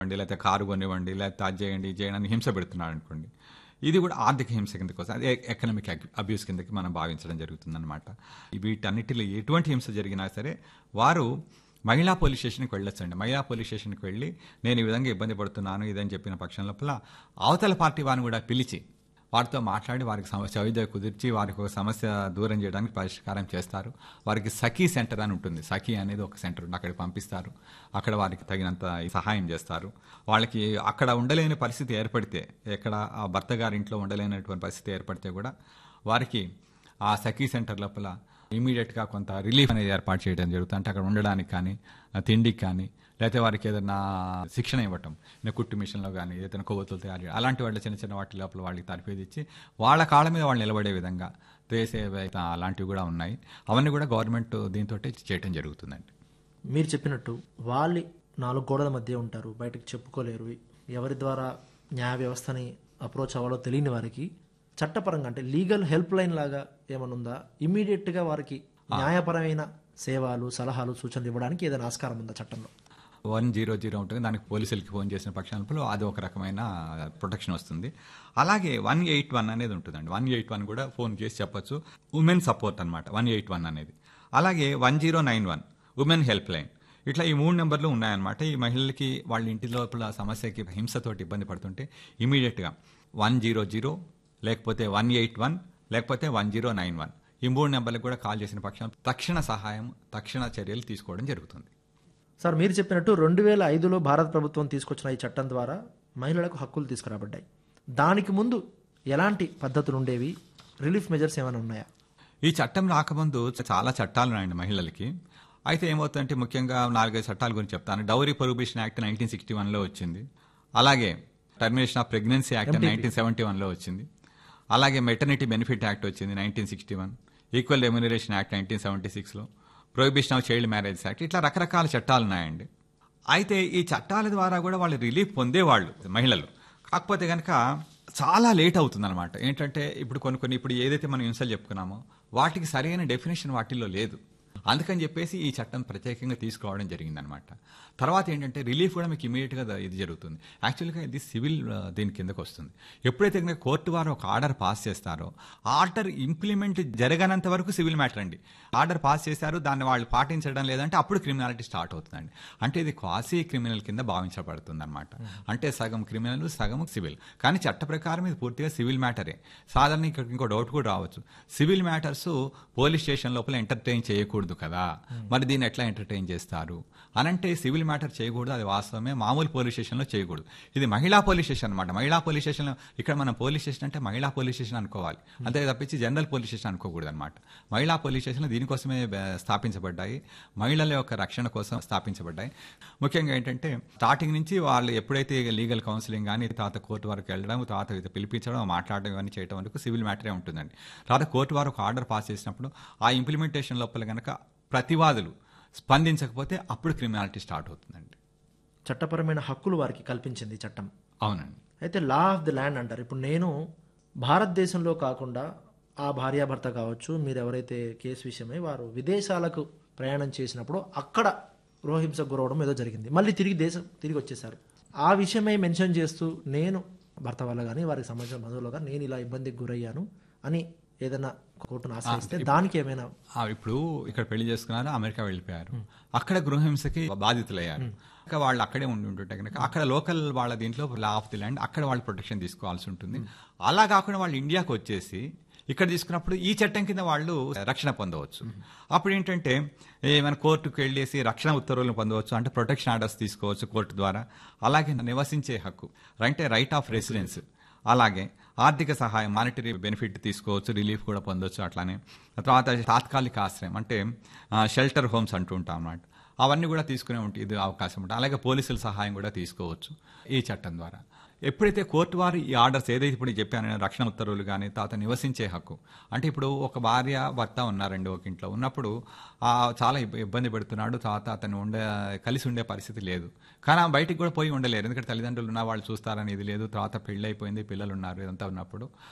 అండి లేకపోతే కారు కొనివ్వండి లేకపోతే అది చేయండి ఇది చేయండి అని హింస పెడుతున్నాడు అనుకోండి ఇది కూడా ఆర్థిక హింస కిందకి వస్తుంది అదే ఎకనామిక్ అబ్యూస్ కిందకి మనం భావించడం జరుగుతుందన్నమాట వీటన్నిటిలో ఎటువంటి హింస జరిగినా సరే వారు మహిళా పోలీస్ స్టేషన్కి వెళ్ళొచ్చండి మహిళా పోలీస్ స్టేషన్కి వెళ్ళి నేను ఈ విధంగా ఇబ్బంది పడుతున్నాను ఇదని చెప్పిన పక్షం లోపల అవతల పార్టీ వారిని కూడా పిలిచి వారితో మాట్లాడి వారికి సమస్య వైద్య కుదిర్చి వారికి ఒక సమస్య దూరం చేయడానికి పరిష్కారం చేస్తారు వారికి సఖీ సెంటర్ అని ఉంటుంది సఖీ అనేది ఒక సెంటర్ ఉంది అక్కడికి పంపిస్తారు అక్కడ వారికి తగినంత సహాయం చేస్తారు వాళ్ళకి అక్కడ ఉండలేని పరిస్థితి ఏర్పడితే ఎక్కడ ఆ భర్త గారి ఇంట్లో ఉండలేనటువంటి పరిస్థితి ఏర్పడితే కూడా వారికి ఆ సఖీ సెంటర్ లోపల ఇమీడియట్గా కొంత రిలీఫ్ అనేది ఏర్పాటు చేయడం జరుగుతుంది అంటే అక్కడ ఉండడానికి కానీ ఆ తిండికి కానీ లేకపోతే వారికి ఏదైనా శిక్షణ ఇవ్వటం ఇంకా కుట్టు మిషన్లో కానీ ఏదైనా కొవ్వొత్తులు తయారు చేయడం అలాంటి వాళ్ళ చిన్న చిన్న వాటి లోపల వాళ్ళకి తరఫేది ఇచ్చి వాళ్ళ కాళ్ళ మీద వాళ్ళు నిలబడే విధంగా దేశ అలాంటివి కూడా ఉన్నాయి అవన్నీ కూడా గవర్నమెంట్ దీంతో చేయడం జరుగుతుందండి మీరు చెప్పినట్టు వాళ్ళు నాలుగు గోడల మధ్య ఉంటారు బయటకు చెప్పుకోలేరు ఎవరి ద్వారా న్యాయ వ్యవస్థని అప్రోచ్ అవ్వాలో తెలియని వారికి చట్టపరంగా అంటే లీగల్ హెల్ప్ లైన్ లాగా ఏమైనా ఉందా ఇమీడియట్గా వారికి న్యాయపరమైన సేవలు సలహాలు సూచనలు ఇవ్వడానికి ఏదైనా ఆస్కారం ఉందా చట్టంలో వన్ జీరో జీరో ఉంటుంది దానికి పోలీసులకి ఫోన్ చేసిన పక్షాలలో అది ఒక రకమైన ప్రొటెక్షన్ వస్తుంది అలాగే వన్ ఎయిట్ వన్ అనేది ఉంటుందండి వన్ ఎయిట్ వన్ కూడా ఫోన్ చేసి చెప్పొచ్చు ఉమెన్ సపోర్ట్ అనమాట వన్ ఎయిట్ వన్ అనేది అలాగే one zero nine one women helpline ఇట్లా ఈ మూడు నెంబర్లు ఉన్నాయన్నమాట ఈ మహిళలకి వాళ్ళ ఇంటి లోపల సమస్యకి హింసతోటి ఇబ్బంది పడుతుంటే ఇమీడియట్గా వన్ జీరో జీరో లేకపోతే వన్ ఎయిట్ వన్ లేకపోతే వన్ జీరో నైన్ వన్ ఈ మూడు నెంబర్లకు కూడా కాల్ చేసిన పక్షం తక్షణ సహాయం తక్షణ చర్యలు తీసుకోవడం జరుగుతుంది సార్ మీరు చెప్పినట్టు రెండు వేల ఐదులో భారత ప్రభుత్వం తీసుకొచ్చిన ఈ చట్టం ద్వారా మహిళలకు హక్కులు తీసుకురాబడ్డాయి దానికి ముందు ఎలాంటి పద్ధతులు ఉండేవి రిలీఫ్ మెజర్స్ ఏమైనా ఉన్నాయా ఈ చట్టం రాకముందు చాలా చట్టాలు ఉన్నాయండి మహిళలకి అయితే ఏమవుతుందంటే ముఖ్యంగా నాలుగైదు చట్టాల గురించి చెప్తాను dowry prohibition act nineteen sixty వన్లో వచ్చింది అలాగే termination of pregnancy act nineteen seventy వన్లో వచ్చింది అలాగే మెటర్నిటీ బెనిఫిట్ యాక్ట్ వచ్చింది nineteen sixty one equal remuneration act nineteen seventy సిక్స్లో prohibition of child marriage act ఇట్లా రకరకాల చట్టాలు ఉన్నాయండి అయితే ఈ చట్టాల ద్వారా కూడా వాళ్ళు రిలీఫ్ పొందేవాళ్ళు మహిళలు కాకపోతే కనుక చాలా లేట్ అవుతుందన్నమాట ఏంటంటే ఇప్పుడు కొన్ని కొన్ని ఇప్పుడు ఏదైతే మనం హింసలు చెప్పుకున్నామో వాటికి సరైన డెఫినేషన్ వాటిల్లో లేదు అందుకని చెప్పేసి ఈ చట్టం ప్రత్యేకంగా తీసుకురావడం జరిగిందనమాట తర్వాత ఏంటంటే రిలీఫ్ కూడా మీకు ఇమీడియట్గా ఇది జరుగుతుంది యాక్చువల్గా ఇది సివిల్ ఆ, దీని కిందకు వస్తుంది ఎప్పుడైతే కనుక కోర్టు వారు ఒక ఆర్డర్ పాస్ చేస్తారో ఆర్డర్ ఇంప్లిమెంట్ జరగనంత వరకు సివిల్ మ్యాటర్ అండి ఆర్డర్ పాస్ చేశారు దాన్ని వాళ్ళు పాటించడం లేదంటే అప్పుడు క్రిమినాలిటీ స్టార్ట్ అవుతుందండి అంటే ఇది క్వాసీ క్రిమినల్ కింద భావించబడుతుంది అనమాట అంటే సగం క్రిమినల్ సగం సివిల్ కానీ చట్ట ప్రకారం ఇది పూర్తిగా సివిల్ మ్యాటరే సాధారణ ఇక్కడ ఇంకో డౌట్ కూడా రావచ్చు సివిల్ మ్యాటర్స్ పోలీస్ స్టేషన్ లోపల ఎంటర్టైన్ చేయకూడదు కదా మరి దీన్ని ఎట్లా ఎంటర్టైన్ చేస్తారు అనంటే సివిల్ మ్యాటర్ చేయకూడదు అది వాస్తవమే మామూలు పోలీస్ స్టేషన్లో చేయకూడదు ఇది మహిళా పోలీస్ స్టేషన్ అనమాట మహిళా పోలీస్ స్టేషన్లో ఇక్కడ మనం పోలీస్ స్టేషన్ అంటే మహిళా పోలీస్ స్టేషన్ అనుకోవాలి అంతే తప్పించి జనరల్ పోలీస్ స్టేషన్ అనుకోకూడదు అనమాట మహిళా పోలీస్ స్టేషన్లు దీనికోసమే బ- స్థాపించబడ్డాయి మహిళల యొక్క రక్షణ కోసం స్థాపించబడ్డాయి ముఖ్యంగా ఏంటంటే స్టార్టింగ్ నుంచి వాళ్ళు ఎప్పుడైతే లీగల్ కౌన్సిలింగ్ కానీ తర్వాత కోర్టు వరకు వెళ్ళడం తర్వాత ఇది పిలిపించడం మాట్లాడడం ఇవన్నీ చేయడం వరకు సివిల్ మ్యాటరే ఉంటుందండి తర్వాత కోర్టు వారు ఒక ఆర్డర్ పాస్ చేసినప్పుడు ఆ ఇంప్లిమెంటేషన్ లోపల కనుక ప్రతివాదులు స్పందించకపోతే అప్పుడు క్రిమినాలిటీ స్టార్ట్ అవుతుందండి చట్టపరమైన హక్కులు వారికి కల్పించింది ఈ చట్టం అవునండి అయితే లా ఆఫ్ ది ల్యాండ్ అంటారు ఇప్పుడు నేను భారతదేశంలో కాకుండా ఆ భార్యాభర్త కావచ్చు మీరు ఎవరైతే కేసు విషయమై వారు విదేశాలకు ప్రయాణం చేసినప్పుడు అక్కడ గృహహింసకు గురవడం ఏదో జరిగింది మళ్ళీ తిరిగి దేశం తిరిగి వచ్చేసారు ఆ విషయమై మెన్షన్ చేస్తూ నేను భర్త వల్ల కానీ వారికి సంబంధించిన బంధువులు కానీ నేను ఇలా ఇబ్బందికి గురయ్యాను అని ఏదైనా కోర్టును ఆశ్రయిస్తే దానికి ఏమైనా ఆ, ఇప్పుడు ఇక్కడ పెళ్లి చేసుకున్నారు అమెరికా వెళ్ళిపోయారు అక్కడ గృహహింసకి బాధితులయ్యారు ఇంకా వాళ్ళు అక్కడే ఉండి ఉంటుంటే కనుక అక్కడ లోకల్ వాళ్ళ దీంట్లో లా ఆఫ్ ది ల్యాండ్ అక్కడ వాళ్ళు ప్రొటెక్షన్ తీసుకోవాల్సి ఉంటుంది అలా కాకుండా వాళ్ళు ఇండియాకి వచ్చేసి ఇక్కడ తీసుకున్నప్పుడు ఈ చట్టం కింద వాళ్ళు రక్షణ పొందవచ్చు అప్పుడు ఏంటంటే ఏమైనా కోర్టుకు వెళ్ళేసి రక్షణ ఉత్తర్వులను పొందవచ్చు అంటే ప్రొటెక్షన్ ఆర్డర్స్ తీసుకోవచ్చు కోర్టు ద్వారా అలాగే నివసించే హక్కు అంటే రైట్ ఆఫ్ రెసిడెన్స్ అలాగే ఆర్థిక సహాయం మానిటరీ బెనిఫిట్ తీసుకోవచ్చు రిలీఫ్ కూడా పొందొచ్చు అట్లానే తర్వాత తాత్కాలిక ఆశ్రయం అంటే షెల్టర్ హోమ్స్ అంటూ ఉంటాం అన్నమాట అవన్నీ కూడా తీసుకునే ఉంటుంది ఇది అవకాశం ఉంటుంది అలాగే పోలీసుల సహాయం కూడా తీసుకోవచ్చు ఈ చట్టం ద్వారా ఎప్పుడైతే కోర్టు వారు ఈ ఆర్డర్స్ ఏదైతే ఇప్పుడు చెప్పాను నేను, రక్షణ ఉత్తర్వులు కానీ తర్వాత నివసించే హక్కు అంటే ఇప్పుడు ఒక భార్య భర్త ఉన్నారండి ఒక ఇంట్లో ఉన్నప్పుడు ఆ చాలా ఇబ్బ- ఇబ్బంది పెడుతున్నాడు తర్వాత అతను ఉండే కలిసి ఉండే పరిస్థితి లేదు కానీ ఆమె బయటికి కూడా పోయి ఉండలేరు ఎందుకంటే తల్లిదండ్రులు ఉన్న వాళ్ళు చూస్తారని ఇది లేదు తర్వాత పెళ్ళి అయిపోయింది పిల్లలు ఉన్నారు ఇదంతా ఉన్నప్పుడు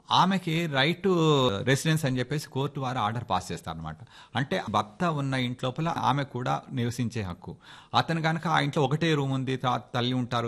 ఆమెకి రైట్ టు రెసిడెన్స్ అని చెప్పేసి కోర్టు వారు ఆర్డర్ పాస్ చేస్తారనమాట అంటే భర్త ఉన్న ఇంట్లోపల ఆమె కూడా నివసించే హక్కు అతను కనుక ఆ ఇంట్లో ఒకటే రూమ్ ఉంది తర్వాత తల్లి ఉంటారు